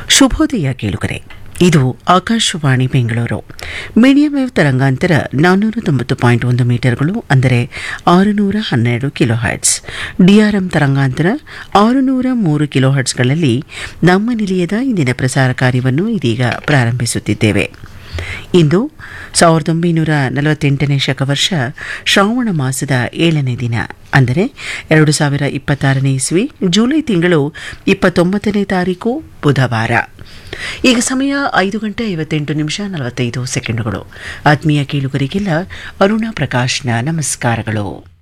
ಶುಭೋದಯ ಕೇಳುಗರೆ ಇದು ಆಕಾಶವಾಣಿ ಬೆಂಗಳೂರು ಮೀಡಿಯಂ ವೇವ್ ತರಂಗಾಂತರ ನಾನ್ನೂರ ತೊಂಬತ್ತು ಪಾಯಿಂಟ್ ಒಂದು ಮೀಟರ್ಗಳು ಅಂದರೆ ಆರುನೂರ ಹನ್ನೆರಡು ಕಿಲೋ ಹರ್ಟ್ಸ್ ಡಿಆರ್ಎಂ ತರಂಗಾಂತರ ಆರುನೂರ ಮೂರು ಕಿಲೋ ಹರ್ಟ್ಸ್ಗಳಲ್ಲಿ ನಮ್ಮ ನಿಲಯದ ಇಂದಿನ ಪ್ರಸಾರ ಕಾರ್ಯವನ್ನು ಇದೀಗ ಪ್ರಾರಂಭಿಸುತ್ತಿದ್ದೇವೆ ಇಂದು ಸಾವಿರದ ಒಂಬೈನೂರ ನಲವತ್ತೆಂಟನೇ ಶಕವರ್ಷ ಶ್ರಾವಣ ಮಾಸದ ಏಳನೇ ದಿನ ಅಂದರೆ ಎರಡು ಸಾವಿರ ಇಪ್ಪತ್ತಾರನೇ ಇಸ್ವಿ ಜುಲೈ ತಿಂಗಳು ಇಪ್ಪತ್ತೊಂಬತ್ತನೇ ತಾರೀಕು ಬುಧವಾರ ಈಗ ಸಮಯ ಐದು ಗಂಟೆ ಐವತ್ತೆಂಟು ನಿಮಿಷ ನಲವತ್ತೈದು ಸೆಕೆಂಡುಗಳು ಆತ್ಮೀಯ ಕೇಳುಗರಿಗೆಲ್ಲ ಅರುಣಾ ಪ್ರಕಾಶ್ನ ನಮಸ್ಕಾರಗಳು